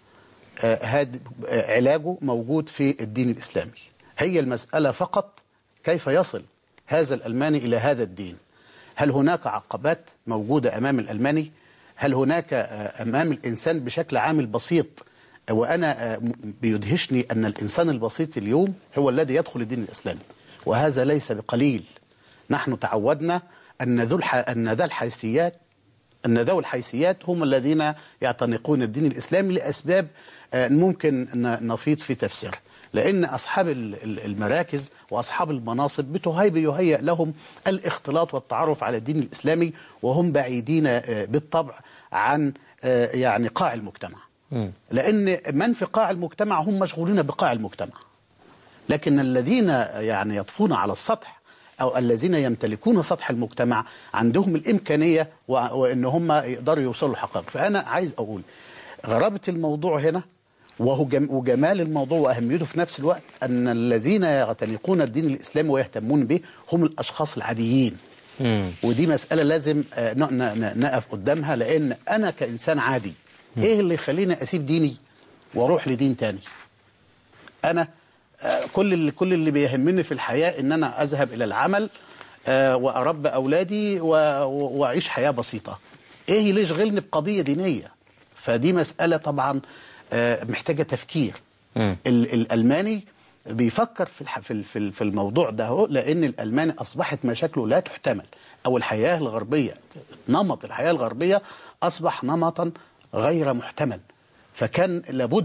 هذا آه، علاجه موجود في الدين الإسلامي هي المسألة فقط كيف يصل هذا الألماني إلى هذا الدين هل هناك عقبات موجودة أمام الألماني هل هناك آه، أمام الإنسان بشكل عام البسيط وأنا آه، بيدهشني أن الإنسان البسيط اليوم هو الذي يدخل الدين الإسلامي وهذا ليس بقليل نحن تعودنا أن ذو أن ذا الحيثيات أن ذوي الحيثيات هم الذين يعتنقون الدين الإسلامي لأسباب آه، ممكن نفيض في تفسيرها لأن أصحاب المراكز وأصحاب المناصب بتهيب يهيأ لهم الاختلاط والتعرف على الدين الإسلامي وهم بعيدين آه، بالطبع عن آه، يعني قاع المجتمع لأن من في قاع المجتمع هم مشغولين بقاع المجتمع لكن الذين يعني يطفون على السطح أو الذين يمتلكون سطح المجتمع عندهم الإمكانية وإن هم يقدروا يوصلوا الحقائق فأنا عايز أقول غرابة الموضوع هنا وهو جم وجمال الموضوع وأهميته في نفس الوقت أن الذين يعتنقون الدين الإسلامي ويهتمون به هم الأشخاص العاديين مم. ودي مسألة لازم آه، نقف قدامها لأن أنا كإنسان عادي مم. إيه اللي يخليني أسيب ديني وأروح لدين تاني أنا كل اللي كل اللي بيهمني في الحياة ان انا اذهب الى العمل آه، واربى اولادي واعيش حياة بسيطة ايه اللي يشغلني بقضية دينية فدي مسألة طبعا آه، محتاجة تفكير الالماني بيفكر في في في الموضوع ده هو لان الالماني اصبحت مشاكله لا تحتمل او الحياه الغربيه نمط الحياه الغربيه اصبح نمطا غير محتمل فكان لابد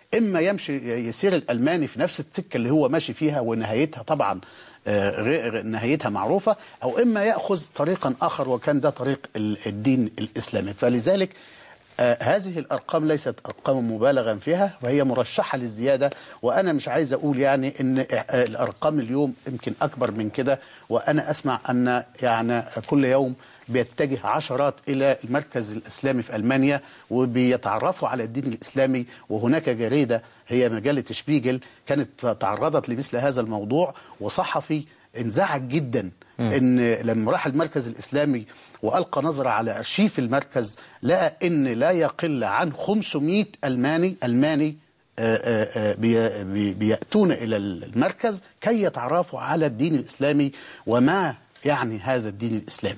اما يمشي يسير الالماني في نفس السكه اللي هو ماشي فيها ونهايتها طبعا آه، غير نهايتها معروفه او اما ياخذ طريقا اخر وكان ده طريق ال- الدين الاسلامي فلذلك آه، هذه الارقام ليست ارقام مبالغا فيها وهي مرشحه للزياده وانا مش عايز اقول يعني ان آه، الارقام اليوم يمكن اكبر من كده وانا اسمع ان يعني كل يوم بيتجه عشرات الى المركز الاسلامي في المانيا وبيتعرفوا على الدين الاسلامي وهناك جريده هي مجله شبيجل كانت تعرضت لمثل هذا الموضوع وصحفي انزعج جدا ان لما راح المركز الاسلامي والقى نظره على ارشيف المركز لقى ان لا يقل عن 500 الماني الماني آه، آه، آه، بي- بي- بياتون الى المركز كي يتعرفوا على الدين الاسلامي وما يعني هذا الدين الاسلامي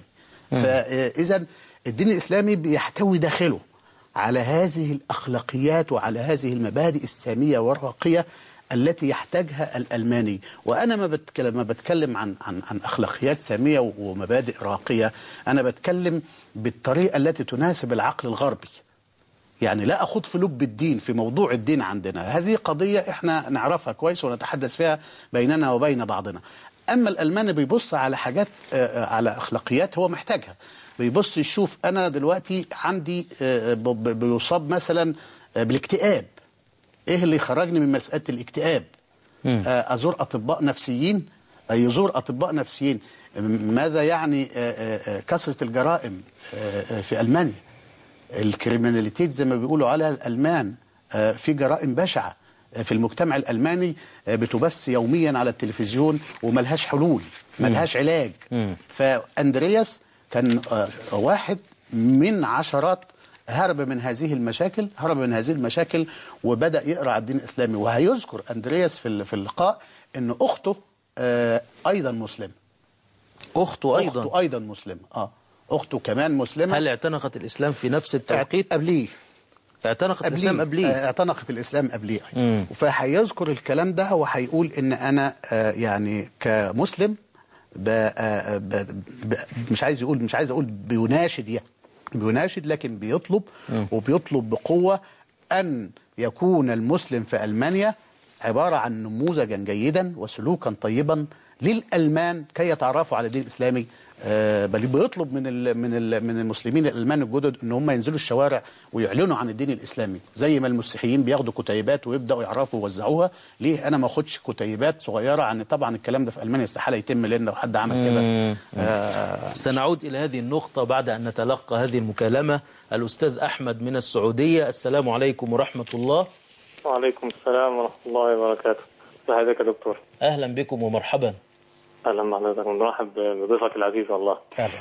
فاذا الدين الاسلامي بيحتوي داخله على هذه الاخلاقيات وعلى هذه المبادئ الساميه والراقيه التي يحتاجها الالماني وانا ما بتكلم ما بتكلم عن عن عن اخلاقيات ساميه ومبادئ راقيه انا بتكلم بالطريقه التي تناسب العقل الغربي يعني لا أخوض في لب الدين في موضوع الدين عندنا هذه قضية إحنا نعرفها كويس ونتحدث فيها بيننا وبين بعضنا أما الألماني بيبص على حاجات آه، آه، على أخلاقيات هو محتاجها بيبص يشوف أنا دلوقتي عندي آه، ب- ب- بيصاب مثلا آه، بالاكتئاب إيه اللي يخرجني من مسألة الاكتئاب آه، أزور أطباء نفسيين آه، يزور أطباء نفسيين م- ماذا يعني آه، آه، آه، كثرة الجرائم آه، آه، في ألمانيا الكريمناليتيت زي ما بيقولوا عليها الألمان آه، في جرائم بشعة آه، في المجتمع الألماني آه، بتبث يوميا على التلفزيون وملهاش حلول ملهاش علاج فأندرياس كان آه، واحد من عشرات هرب من هذه المشاكل هرب من هذه المشاكل وبدأ يقرأ على الدين الإسلامي وهيذكر أندرياس في ال- في اللقاء أن أخته آه، أيضا مسلمة أخته أيضا أخته أيضا مسلمة آه أخته كمان مسلمة هل اعتنقت الإسلام في نفس التوقيت قبليه اعتنقت الإسلام قبليه آه، اعتنقت الاسلام قبليه فهيذكر الكلام ده وهيقول ان انا آه، يعني كمسلم ب آه، ب ب مش عايز يقول مش عايز اقول بيناشد يعني بيناشد لكن بيطلب وبيطلب بقوه ان يكون المسلم في المانيا عباره عن نموذجا جيدا وسلوكا طيبا للالمان كي يتعرفوا على الدين الاسلامي آه، بل بيطلب من ال من ال من المسلمين الالمان الجدد ان هم ينزلوا الشوارع ويعلنوا عن الدين الاسلامي زي ما المسيحيين بياخدوا كتيبات ويبداوا يعرفوا يوزعوها ليه انا ما اخدش كتيبات صغيره عن طبعا الكلام ده في المانيا استحاله يتم لان لو حد عمل كده آه، سنعود إلى هذه النقطة بعد أن نتلقى هذه المكالمة الأستاذ أحمد من السعودية السلام عليكم ورحمة الله وعليكم السلام ورحمة الله وبركاته ازيك يا دكتور أهلا بكم ومرحبا أهلا بحضرتك ونرحب بضيفك العزيز والله اهلا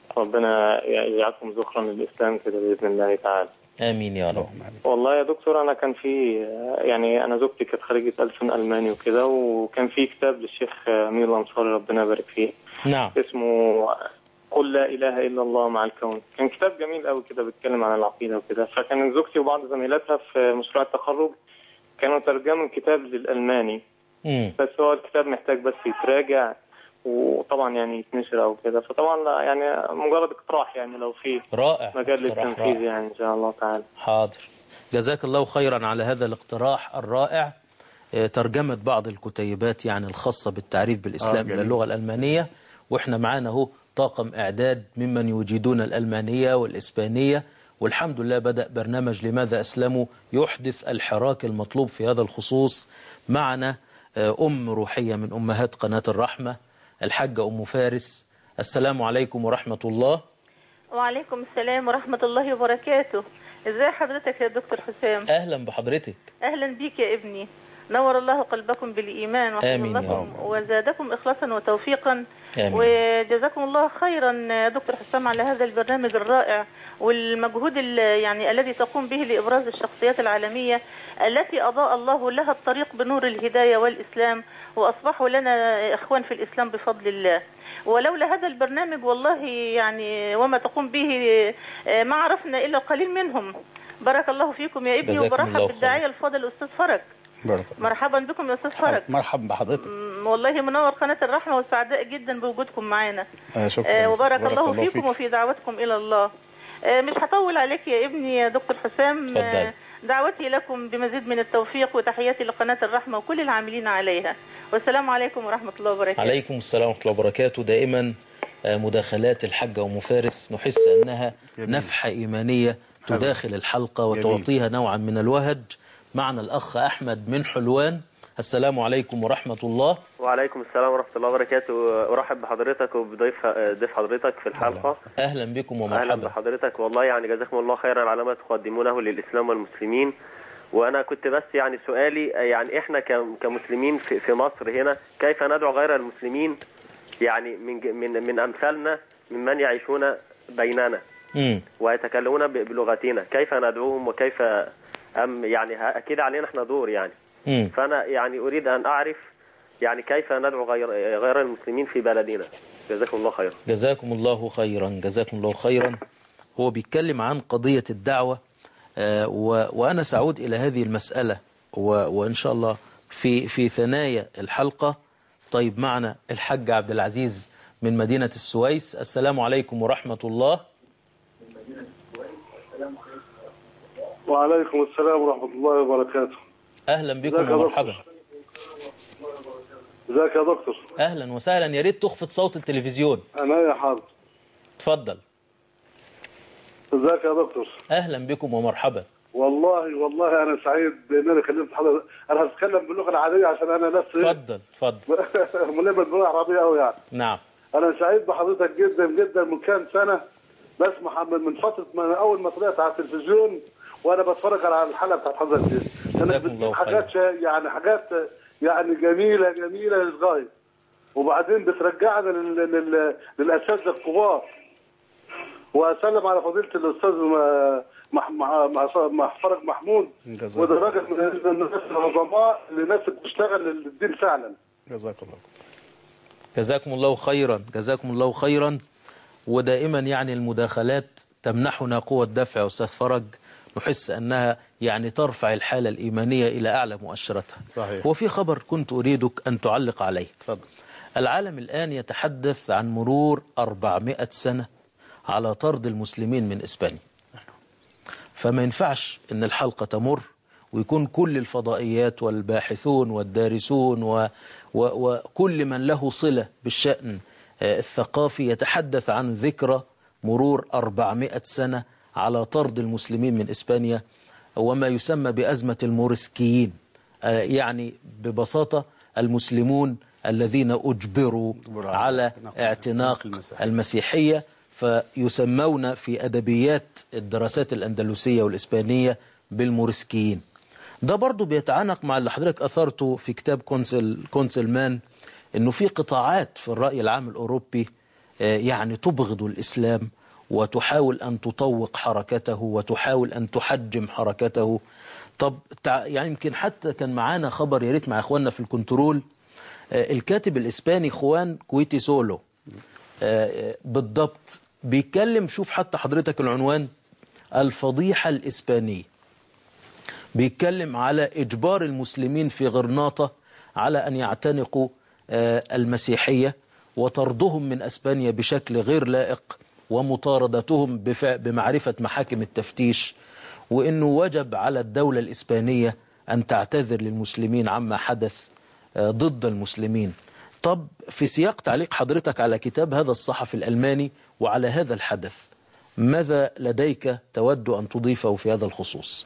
ربنا يجعلكم ذخرا للإسلام كده بإذن الله تعالى آمين يا رب والله يا دكتور أنا كان في يعني أنا زوجتي كانت خريجة ألسن ألماني وكده وكان في كتاب للشيخ أمير الأنصاري ربنا يبارك فيه نعم اسمه قل لا إله إلا الله مع الكون كان كتاب جميل قوي كده بيتكلم عن العقيدة وكده فكان زوجتي وبعض زميلاتها في مشروع التخرج كانوا ترجموا الكتاب للألماني مم. بس هو الكتاب محتاج بس يتراجع وطبعا يعني يتنشر او كده فطبعا لا يعني مجرد اقتراح يعني لو في رائع مجال اقتراح للتنفيذ رائع. يعني ان شاء الله تعالى حاضر جزاك الله خيرا على هذا الاقتراح الرائع آه، ترجمة بعض الكتيبات يعني الخاصة بالتعريف بالإسلام آه، إلى جميل. اللغة الألمانية وإحنا معانا هو طاقم إعداد ممن يجيدون الألمانية والإسبانية والحمد لله بدأ برنامج لماذا أسلموا يحدث الحراك المطلوب في هذا الخصوص معنا آه، أم روحية من أمهات قناة الرحمة الحاجة أم فارس السلام عليكم ورحمة الله وعليكم السلام ورحمة الله وبركاته ازي حضرتك يا دكتور حسام أهلا بحضرتك اهلا بيك يا ابني نور الله قلبكم بالإيمان آمين يا وحفظكم رب. وزادكم إخلاصا وتوفيقا آمين. وجزاكم الله خيرا يا دكتور حسام على هذا البرنامج الرائع والمجهود ال- يعني الذي تقوم به لإبراز الشخصيات العالمية التي أضاء الله لها الطريق بنور الهداية والإسلام وأصبحوا لنا إخوان في الإسلام بفضل الله ولولا هذا البرنامج والله يعني وما تقوم به آه، ما عرفنا إلا القليل منهم بارك الله فيكم يا ابني جزاكم وبرحب الله خير. بالداعية الفاضل الأستاذ فرج بارك الله مرحبا بكم يا أستاذ فرج مرحبا بحضرتك م- والله منور قناة الرحمة وسعداء جدا بوجودكم معنا آه، شكرا آه، وبارك بارك الله الله فيكم فيك. وفي دعوتكم إلى الله آه، مش هطول عليك يا ابني يا دكتور حسام اتفضل. آه، دعوتي لكم بمزيد من التوفيق وتحياتي لقناة الرحمة وكل العاملين عليها والسلام عليكم ورحمة الله وبركاته عليكم السلام ورحمة الله وبركاته دائما مداخلات الحجة ومفارس نحس أنها نفحة إيمانية تداخل الحلقة وتعطيها نوعا من الوهج معنا الأخ أحمد من حلوان السلام عليكم ورحمة الله وعليكم السلام ورحمة الله وبركاته أرحب بحضرتك وبضيف ضيف حضرتك في الحلقة أهلا بكم ومرحبا أهلا بحضرتك والله يعني جزاكم الله خيرا على ما تقدمونه للإسلام والمسلمين وأنا كنت بس يعني سؤالي يعني إحنا كمسلمين في مصر هنا كيف ندعو غير المسلمين يعني من من من أمثالنا ممن يعيشون بيننا مم. ويتكلمون بلغتنا كيف ندعوهم وكيف أم يعني أكيد علينا إحنا دور يعني مم. فأنا يعني أريد أن أعرف يعني كيف ندعو غير غير المسلمين في بلدنا جزاكم الله خيرا جزاكم الله خيرا جزاكم الله خيرا هو بيتكلم عن قضية الدعوة آه وأنا سأعود إلى هذه المسألة وإن شاء الله في في ثنايا الحلقة طيب معنا الحاج عبد العزيز من مدينة السويس السلام عليكم ورحمة الله وعليكم السلام ورحمة الله وبركاته أهلا بكم ومرحبا ازيك يا دكتور أهلا وسهلا يا ريت تخفض صوت التلفزيون أنا يا حاضر اتفضل ازيك يا دكتور أهلا بكم ومرحبا والله والله أنا سعيد بإن أنا كلمت حضرتك أنا هتكلم باللغة العادية عشان أنا نفسي اتفضل اتفضل ملم باللغة العربية أوي يعني نعم أنا سعيد بحضرتك جدا جدا من كام سنة بسمع من فترة من أول ما طلعت على التلفزيون وأنا بتفرج على الحلقة بتاعت حضرتك دي جزاكم الله حاجات شا... يعني حاجات يعني جميلة جميلة للغاية وبعدين بترجعنا لل... لل... للأساتذة الكبار وأسلم على فضيلة الأستاذ مح... مح... مح... فرج محمود وده راجل من الناس العظماء اللي الناس بتشتغل للدين فعلا جزاك الله جزاكم الله خيرا جزاكم الله خيرا ودائما يعني المداخلات تمنحنا قوة دفع يا أستاذ فرج نحس أنها يعني ترفع الحالة الإيمانية إلى أعلى مؤشراتها صحيح. وفي خبر كنت أريدك أن تعلق عليه تفضل. العالم الآن يتحدث عن مرور 400 سنة على طرد المسلمين من إسبانيا فما ينفعش أن الحلقة تمر ويكون كل الفضائيات والباحثون والدارسون و و وكل من له صلة بالشأن الثقافي يتحدث عن ذكرى مرور 400 سنة على طرد المسلمين من إسبانيا وما يسمى بأزمة المورسكيين يعني ببساطة المسلمون الذين أجبروا على اعتناق المسيحية فيسمون في أدبيات الدراسات الأندلسية والإسبانية بالمورسكيين ده برضو بيتعانق مع اللي حضرتك أثرته في كتاب كونسل, كونسل مان أنه في قطاعات في الرأي العام الأوروبي يعني تبغض الإسلام وتحاول أن تطوق حركته وتحاول أن تحجم حركته طب يعني يمكن حتى كان معانا خبر يا ريت مع إخواننا في الكنترول الكاتب الإسباني خوان كويتي سولو بالضبط بيتكلم شوف حتى حضرتك العنوان الفضيحة الإسبانية بيتكلم على إجبار المسلمين في غرناطة على أن يعتنقوا المسيحية وطردهم من أسبانيا بشكل غير لائق ومطاردتهم بمعرفة محاكم التفتيش وأنه وجب على الدولة الإسبانية أن تعتذر للمسلمين عما حدث ضد المسلمين طب في سياق تعليق حضرتك على كتاب هذا الصحفي الألماني وعلى هذا الحدث ماذا لديك تود أن تضيفه في هذا الخصوص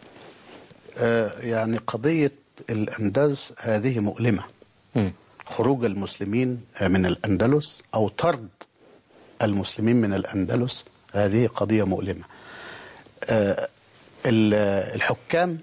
آه يعني قضية الأندلس هذه مؤلمة م. خروج المسلمين من الأندلس أو طرد المسلمين من الأندلس هذه قضية مؤلمة آه الحكام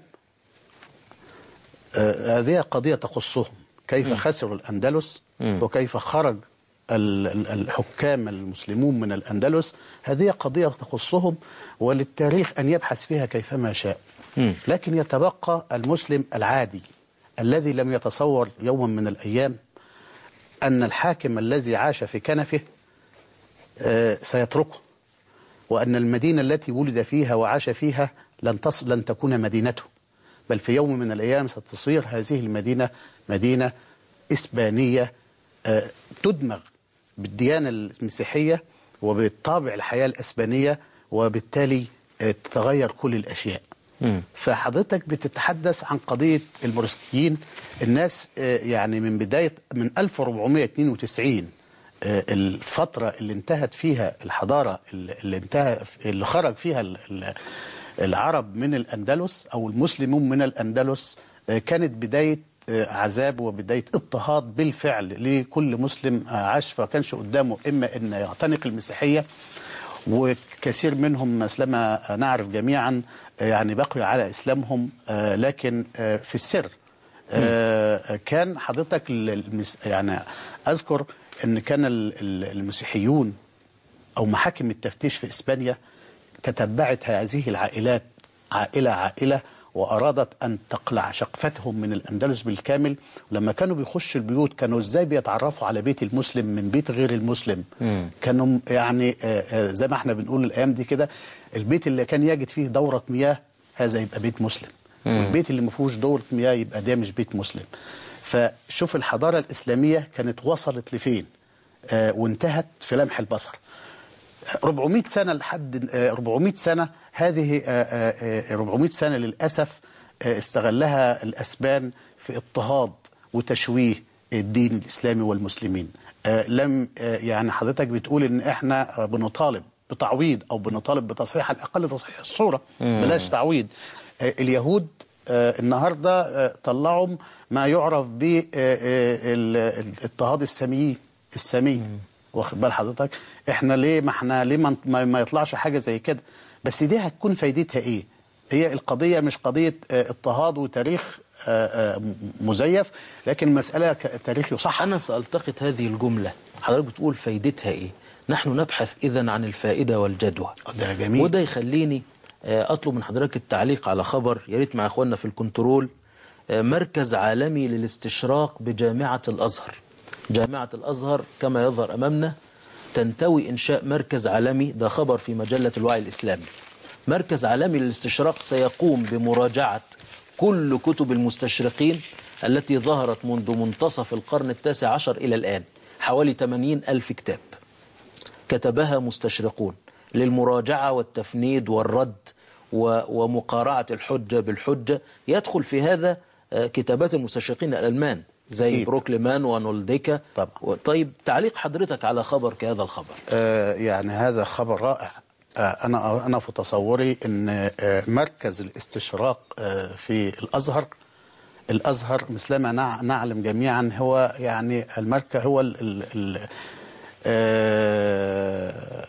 آه هذه قضية تخصهم كيف م. خسروا الأندلس م. وكيف خرج الحكام المسلمون من الأندلس هذه قضية تخصهم وللتاريخ أن يبحث فيها كيفما شاء م. لكن يتبقى المسلم العادي الذي لم يتصور يوما من الأيام أن الحاكم الذي عاش في كنفه سيتركه وأن المدينة التي ولد فيها وعاش فيها لن, تصل لن تكون مدينته بل في يوم من الأيام ستصير هذه المدينة مدينة إسبانية تدمغ بالديانة المسيحية وبالطابع الحياة الأسبانية وبالتالي تتغير كل الأشياء فحضرتك بتتحدث عن قضية الموروثيين الناس يعني من بداية من 1492 الفترة اللي انتهت فيها الحضارة اللي انتهى اللي خرج فيها العرب من الأندلس أو المسلمون من الأندلس كانت بداية عذاب وبداية اضطهاد بالفعل لكل مسلم عاش فكانش قدامه إما أن يعتنق المسيحية وكثير منهم مثلما نعرف جميعا يعني بقوا على إسلامهم لكن في السر كان حضرتك يعني أذكر أن كان المسيحيون أو محاكم التفتيش في إسبانيا تتبعت هذه العائلات عائلة عائلة وأرادت أن تقلع شقفتهم من الأندلس بالكامل ولما كانوا بيخشوا البيوت كانوا إزاي بيتعرفوا على بيت المسلم من بيت غير المسلم مم. كانوا يعني زي ما احنا بنقول الأيام دي كده البيت اللي كان يجد فيه دورة مياه هذا يبقى بيت مسلم مم. والبيت اللي ما فيهوش دورة مياه يبقى ده مش بيت مسلم فشوف الحضارة الإسلامية كانت وصلت لفين آه وانتهت في لمح البصر 400 سنة لحد 400 سنة هذه 400 سنة للأسف استغلها الأسبان في اضطهاد وتشويه الدين الإسلامي والمسلمين لم يعني حضرتك بتقول إن إحنا بنطالب بتعويض أو بنطالب بتصحيح على الأقل تصحيح الصورة بلاش تعويض اليهود النهاردة طلعوا ما يعرف باضطهاد الساميين السامي واخد بال حضرتك احنا ليه ما احنا ليه ما, ما يطلعش حاجه زي كده بس دي هتكون فايدتها ايه هي القضيه مش قضيه اضطهاد وتاريخ مزيف لكن المساله تاريخ يصح انا سالتقط هذه الجمله حضرتك بتقول فايدتها ايه نحن نبحث اذا عن الفائده والجدوى ده جميل وده يخليني اطلب من حضرتك التعليق على خبر يا ريت مع اخواننا في الكنترول مركز عالمي للاستشراق بجامعه الازهر جامعة الأزهر كما يظهر أمامنا تنتوي إنشاء مركز عالمي ده خبر في مجلة الوعي الإسلامي مركز عالمي للاستشراق سيقوم بمراجعة كل كتب المستشرقين التي ظهرت منذ منتصف القرن التاسع عشر إلى الآن حوالي 80 ألف كتاب كتبها مستشرقون للمراجعة والتفنيد والرد ومقارعة الحجة بالحجة يدخل في هذا كتابات المستشرقين الألمان زي أكيد. بروكلمان ونولديكا طبعا. طيب تعليق حضرتك على خبر كهذا الخبر آه يعني هذا خبر رائع آه أنا أنا في تصوري أن آه مركز الاستشراق آه في الأزهر الأزهر مثلما نعلم جميعا هو يعني المركز هو ال ال ال آه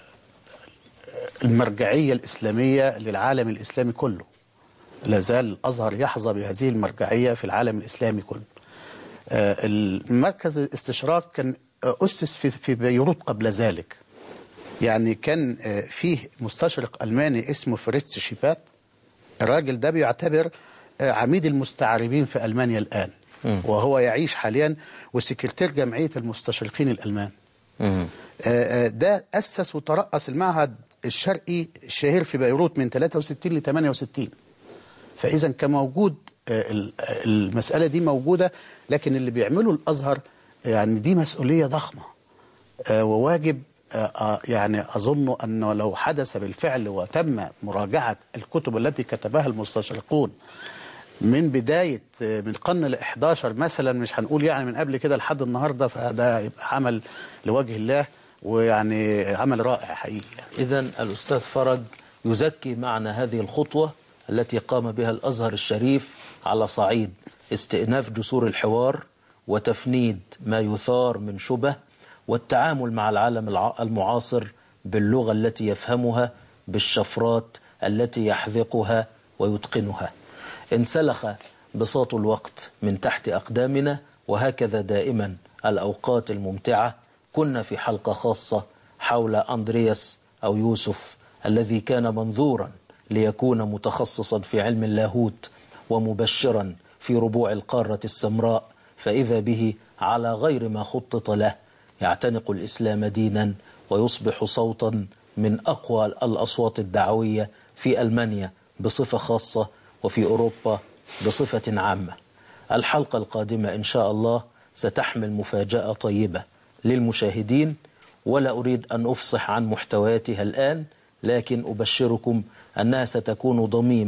المرجعية الإسلامية للعالم الإسلامي كله لا زال الأزهر يحظى بهذه المرجعية في العالم الإسلامي كله المركز الاستشراق كان أسس في في بيروت قبل ذلك يعني كان فيه مستشرق ألماني اسمه فريتز شيبات الراجل ده بيعتبر عميد المستعربين في ألمانيا الآن م. وهو يعيش حاليا وسكرتير جمعية المستشرقين الألمان م. ده أسس وترأس المعهد الشرقي الشهير في بيروت من 63 ل 68 فإذا كان موجود المسألة دي موجودة لكن اللي بيعمله الأزهر يعني دي مسؤولية ضخمة وواجب يعني أظن أنه لو حدث بالفعل وتم مراجعة الكتب التي كتبها المستشرقون من بداية من القرن ال 11 مثلا مش هنقول يعني من قبل كده لحد النهاردة فده يبقى عمل لوجه الله ويعني عمل رائع حقيقي يعني. إذا الأستاذ فرج يزكي معنى هذه الخطوة التي قام بها الأزهر الشريف على صعيد استئناف جسور الحوار وتفنيد ما يثار من شبه والتعامل مع العالم المعاصر باللغة التي يفهمها بالشفرات التي يحذقها ويتقنها انسلخ بساط الوقت من تحت أقدامنا وهكذا دائما الأوقات الممتعة كنا في حلقة خاصة حول أندرياس أو يوسف الذي كان منظورا ليكون متخصصا في علم اللاهوت ومبشرا في ربوع القارة السمراء فإذا به على غير ما خطط له يعتنق الإسلام دينا ويصبح صوتا من أقوى الأصوات الدعوية في ألمانيا بصفة خاصة وفي أوروبا بصفة عامة الحلقة القادمة إن شاء الله ستحمل مفاجأة طيبة للمشاهدين ولا أريد أن أفصح عن محتوياتها الآن لكن أبشركم أنها ستكون ضميمة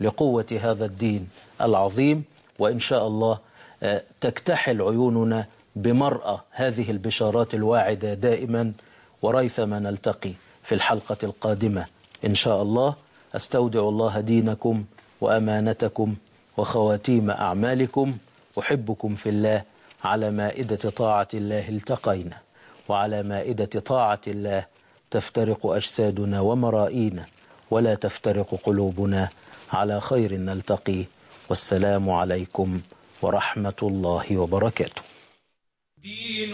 لقوة هذا الدين العظيم وإن شاء الله تكتحل عيوننا بمرأة هذه البشارات الواعدة دائما وريثما نلتقي في الحلقة القادمة إن شاء الله أستودع الله دينكم وأمانتكم وخواتيم أعمالكم أحبكم في الله على مائدة طاعة الله التقينا وعلى مائدة طاعة الله تفترق أجسادنا ومرائينا ولا تفترق قلوبنا على خير نلتقي والسلام عليكم ورحمة الله وبركاته دين